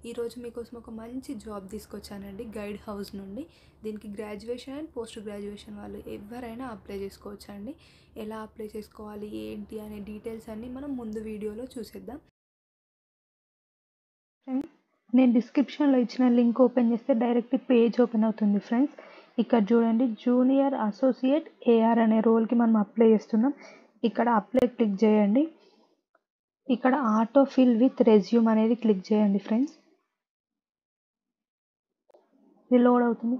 ఈరోజు మీకోసం ఒక మంచి జాబ్ తీసుకొచ్చానండి గైడ్ హౌస్ నుండి దీనికి గ్రాడ్యుయేషన్ అండ్ పోస్ట్ గ్రాడ్యుయేషన్ వాళ్ళు ఎవరైనా అప్లై చేసుకోవచ్చు అండి ఎలా అప్లై చేసుకోవాలి ఏంటి అనే డీటెయిల్స్ అన్నీ మనం ముందు వీడియోలో చూసేద్దాం ఫ్రెండ్స్ నేను డిస్క్రిప్షన్లో ఇచ్చిన లింక్ ఓపెన్ చేస్తే డైరెక్ట్ పేజ్ ఓపెన్ అవుతుంది ఫ్రెండ్స్ ఇక్కడ చూడండి జూనియర్ అసోసియేట్ ఏఆర్ అనే రోల్కి మనం అప్లై చేస్తున్నాం ఇక్కడ అప్లై క్లిక్ చేయండి ఇక్కడ ఆటో ఫిల్ విత్ రెజ్యూమ్ అనేది క్లిక్ చేయండి ఫ్రెండ్స్ ఇది లోడ్ అవుతుంది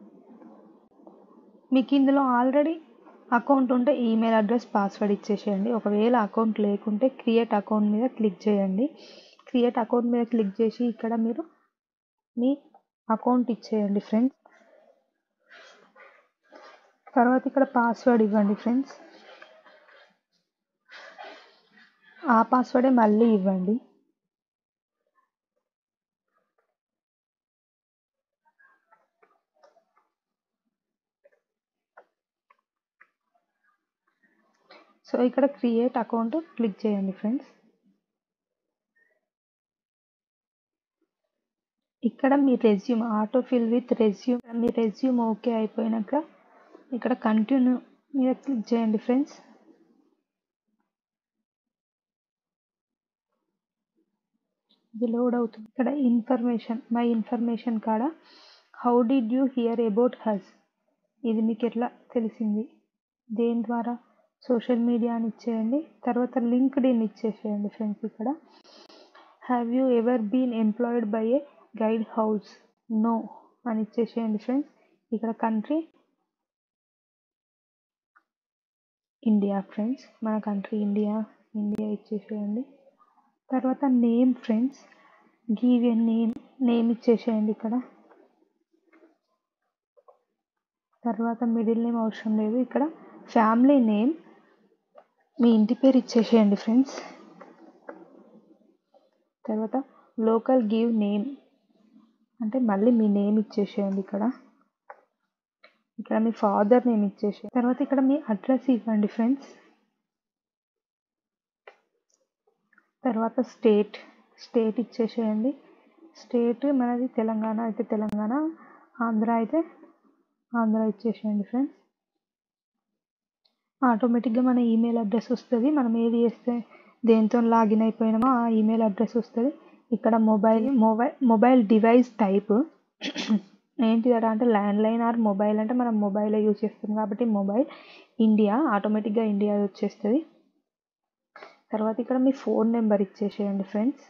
మీకు ఇందులో ఆల్రెడీ అకౌంట్ ఉంటే ఈమెయిల్ అడ్రస్ పాస్వర్డ్ ఇచ్చేసేయండి ఒకవేళ అకౌంట్ లేకుంటే క్రియేట్ అకౌంట్ మీద క్లిక్ చేయండి క్రియేట్ అకౌంట్ మీద క్లిక్ చేసి ఇక్కడ మీరు మీ అకౌంట్ ఇచ్చేయండి ఫ్రెండ్స్ తర్వాత ఇక్కడ పాస్వర్డ్ ఇవ్వండి ఫ్రెండ్స్ ఆ పాస్వర్డే మళ్ళీ ఇవ్వండి సో ఇక్కడ క్రియేట్ అకౌంట్ క్లిక్ చేయండి ఫ్రెండ్స్ ఇక్కడ మీ resume auto fill with resume మీ రెజ్యూమ్ ఓకే అయిపోయినాక ఇక్కడ కంటిన్యూ మీద క్లిక్ చేయండి ఫ్రెండ్స్ ఇది లోడ్ అవుతుంది ఇక్కడ ఇన్ఫర్మేషన్ మై ఇన్ఫర్మేషన్ కాడ how did you hear about us ఇది మీకు ఎట్లా తెలిసింది దేని ద్వారా సోషల్ మీడియా అని ఇచ్చేయండి తర్వాత లింక్డ్ ఇన్ ఇచ్చేసేయండి ఫ్రెండ్స్ ఇక్కడ have you ever been employed by a Guidehouse no అని ఇచ్చేసేయండి ఫ్రెండ్స్ ఇక్కడ కంట్రీ ఇండియా ఫ్రెండ్స్ మన కంట్రీ ఇండియా ఇండియా ఇచ్చేసేయండి తర్వాత name friends give a name name ఇచ్చేసేయండి ఇక్కడ తర్వాత మిడిల్ నేమ్ అవసరం లేదు ఇక్కడ ఫ్యామిలీ నేమ్ మీ ఇంటి పేరు ఇచ్చేసేయండి ఫ్రెండ్స్ తర్వాత లోకల్ గివ్ నేమ్ అంటే మళ్ళీ మీ నేమ్ ఇచ్చేసేయండి ఇక్కడ ఇక్కడ మీ ఫాదర్ నేమ్ ఇచ్చేసి తర్వాత ఇక్కడ మీ అడ్రస్ ఇవ్వండి ఫ్రెండ్స్ తర్వాత స్టేట్ స్టేట్ ఇచ్చేసేయండి స్టేట్ మనది తెలంగాణ అయితే తెలంగాణ ఆంధ్ర అయితే ఆంధ్ర ఇచ్చేసేయండి ఫ్రెండ్స్ ఆటోమేటిక్గా మన ఈమెయిల్ అడ్రస్ వస్తుంది మనం ఏది చేస్తే దేంతో లాగిన్ అయిపోయినామో ఆ ఈమెయిల్ అడ్రస్ వస్తుంది ఇక్కడ mobile mobile mobile device type ఏంటిదట అంటే ల్యాండ్ లైన్ ఆర్ మొబైల్ అంటే మనం మొబైల్ యూజ్ చేస్తాం కాబట్టి మొబైల్ ఇండియా ఆటోమేటిక్గా ఇండియా వచ్చేస్తుంది తర్వాత ఇక్కడ మీ ఫోన్ నెంబర్ ఇచ్చేసేయండి ఫ్రెండ్స్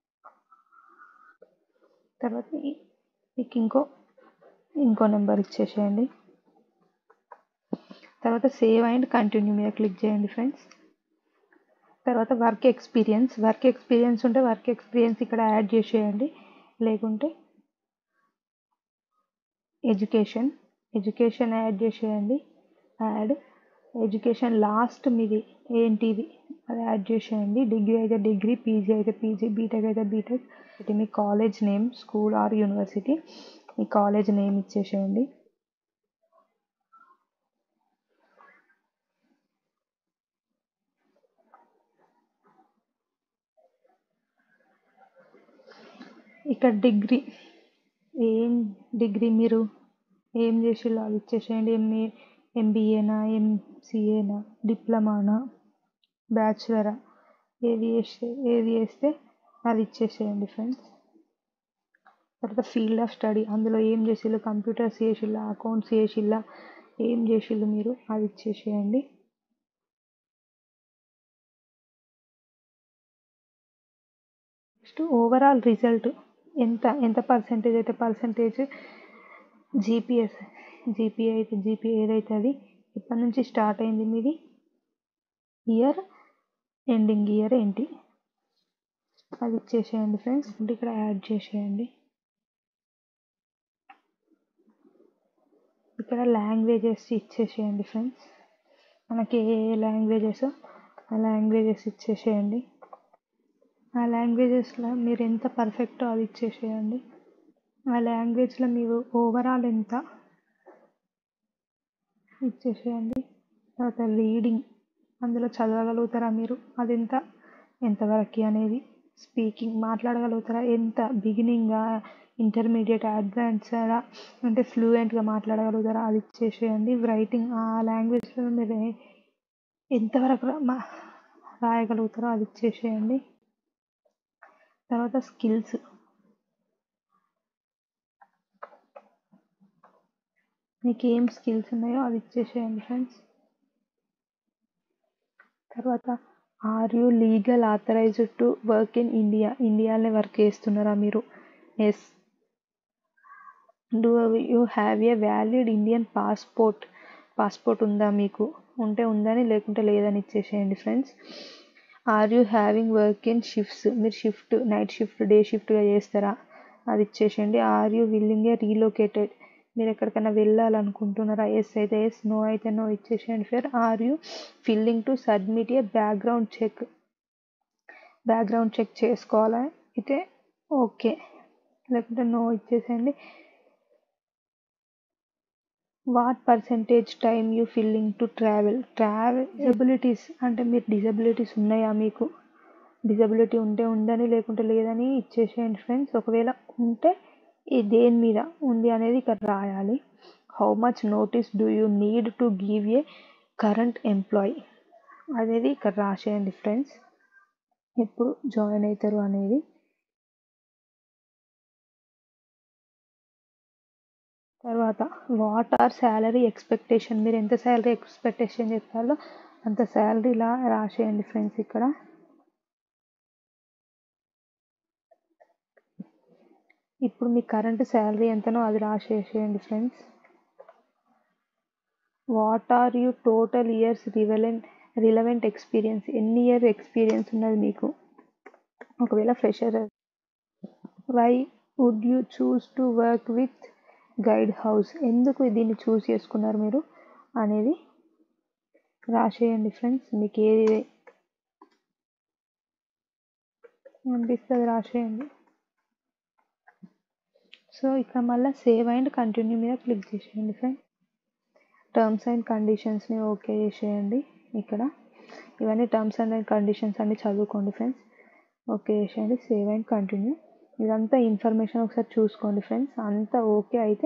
తర్వాత మీకు ఇంకో ఇంకో నెంబర్ ఇచ్చేసేయండి తర్వాత సేవ్ అండ్ కంటిన్యూ మీద క్లిక్ చేయండి ఫ్రెండ్స్ తర్వాత వర్క్ ఎక్స్పీరియన్స్ వర్క్ ఎక్స్పీరియన్స్ ఉంటే వర్క్ ఎక్స్పీరియన్స్ ఇక్కడ యాడ్ చేసేయండి లేకుంటే ఎడ్యుకేషన్ ఎడ్యుకేషన్ యాడ్ చేసేయండి యాడ్ ఎడ్యుకేషన్ లాస్ట్ మీది ఏంటిది అది యాడ్ చేసేయండి డిగ్రీ అయితే డిగ్రీ పీజీ అయితే పీజీ బీటెక్ అయితే బీటెక్ ఇది మీ college name school or university మీ కాలేజ్ నేమ్ ఇచ్చేసేయండి ఇక్కడ డిగ్రీ ఏం డిగ్రీ మీరు ఏం చేసిల్లో అది ఇచ్చేసేయండి ఎంఏ ఎంబీఏనా ఎంసీఏనా డిప్లొమానా బ్యాచులరా ఏది చేస్తే ఏది చేస్తే అది ఇచ్చేసేయండి ఫ్రెండ్స్ తర్వాత ఫీల్డ్ ఆఫ్ స్టడీ అందులో ఏం చేసిల్లు కంప్యూటర్స్ చేసిల్లా అకౌంట్స్ చేసిల్లా ఏం చేసిల్లు మీరు అది ఇచ్చేసేయండి నెక్స్ట్ ఓవరాల్ రిజల్ట్ ఎంత ఎంత పర్సెంటేజ్ అయితే పర్సెంటేజ్ జీపీఎస్ జీపీఏ అయితే జీపీఏ ఏదైతే అది ఇప్పటి నుంచి స్టార్ట్ అయింది మీది ఇయర్ ఎండింగ్ ఇయర్ ఏంటి అది ఇచ్చేసేయండి ఫ్రెండ్స్ అంటే ఇక్కడ యాడ్ చేసేయండి ఇక్కడ లాంగ్వేజెస్ ఇచ్చేసేయండి ఫ్రెండ్స్ మనకి ఏ లాంగ్వేజెస్ ఆ లాంగ్వేజెస్ ఇచ్చేసేయండి ఆ లాంగ్వేజెస్లో మీరు ఎంత పర్ఫెక్టో అది ఇచ్చేసేయండి ఆ లాంగ్వేజ్లో మీరు ఓవరాల్ ఎంత ఇచ్చేసేయండి తర్వాత రీడింగ్ అందులో చదవగలుగుతారా మీరు అది ఎంత ఎంతవరకు అనేది స్పీకింగ్ మాట్లాడగలుగుతారా ఎంత బిగినింగా ఇంటర్మీడియట్ అడ్వాన్స్డా అంటే ఫ్లూయెంట్గా మాట్లాడగలుగుతారా అది ఇచ్చేసేయండి రైటింగ్ ఆ లాంగ్వేజ్లో మీరు ఏ- ఎంతవరకు రా- మా రాయగలుగుతారో అది ఇచ్చేసేయండి తర్వాత స్కిల్స్ మీకు ఏం స్కిల్స్ ఉన్నాయో అది ఇచ్చేసేయండి ఫ్రెండ్స్ తర్వాత are you legal authorised to work in India ఇండియాలోనే వర్క్ చేస్తున్నారా మీరు yes do you have a valid Indian passport passport ఉందా మీకు ఉంటే ఉందని లేకుంటే లేదని ఇచ్చేసేయండి friends are you having work in shifts మీరు షిఫ్ట్ నైట్ షిఫ్ట్ డే షిఫ్ట్గా చేస్తారా అది ఇచ్చేసేయండి are you willing a relocated మీరు ఎక్కడికైనా వెళ్ళాలనుకుంటున్నారా ఎస్ అయితే ఎస్ నో అయితే నో ఇచ్చేసేయండి for are you filling to submit A background check background check చేసుకోవాలా అయితే ఓకే లేకుంటే నో ఇచ్చేసేయండి what percentage time you filling to travel travel disabilities అంటే మీరు డిజబిలిటీస్ ఉన్నాయా మీకు డిజబిలిటీ ఉంటే ఉందని లేకుంటే లేదని ఇచ్చేసేయండి ఫ్రెండ్స్ ఒకవేళ ఉంటే ఈ దేని మీద ఉంది అనేది ఇక్కడ రాయాలి how much notice do you need to give a current employee అనేది ఇక్కడ రాసేయండి ఫ్రెండ్స్ ఎప్పుడు జాయిన్ అవుతారు అనేది తర్వాత వాట్ ఆర్ శాలరీ ఎక్స్పెక్టేషన్ మీరు ఎంత శాలరీ ఎక్స్పెక్టేషన్ చెప్తారో అంత శాలరీ ఇలా రాసేయండి ఫ్రెండ్స్ ఇక్కడ ఇప్పుడు మీ కరెంట్ శాలరీ ఎంతనో అది రాసేసేయండి friends what are you total years relevant relevant experience ఎన్ని ఇయర్ ఎక్స్పీరియన్స్ ఉన్నది మీకు ఒకవేళ fresher why would you choose to work with Guidehouse ఎందుకు దీన్ని చూస్ చేసుకున్నారు మీరు అనేది రాసేయండి ఫ్రెండ్స్ మీకు ఏది అనిపిస్తుంది రాసేయండి సో ఇక్కడ మళ్ళీ సేవ్ అండ్ కంటిన్యూ మీద క్లిక్ చేసేయండి ఫ్రెండ్స్ టర్మ్స్ అండ్ కండిషన్స్ని ఓకే చేసేయండి ఇక్కడ ఇవన్నీ టర్మ్స్ అండ్ కండిషన్స్ అన్ని చదువుకోండి ఫ్రెండ్స్ ఓకే చేసేయండి సేవ్ అండ్ కంటిన్యూ ఇదంతా ఇన్ఫర్మేషన్ ఒకసారి చూసుకోండి ఫ్రెండ్స్ అంతా ఓకే అయితే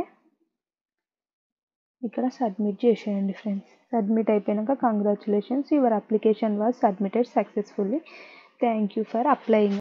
ఇక్కడ సబ్మిట్ చేసేయండి ఫ్రెండ్స్ సబ్మిట్ అయిపోయాక congratulations your application was submitted successfully thank you for applying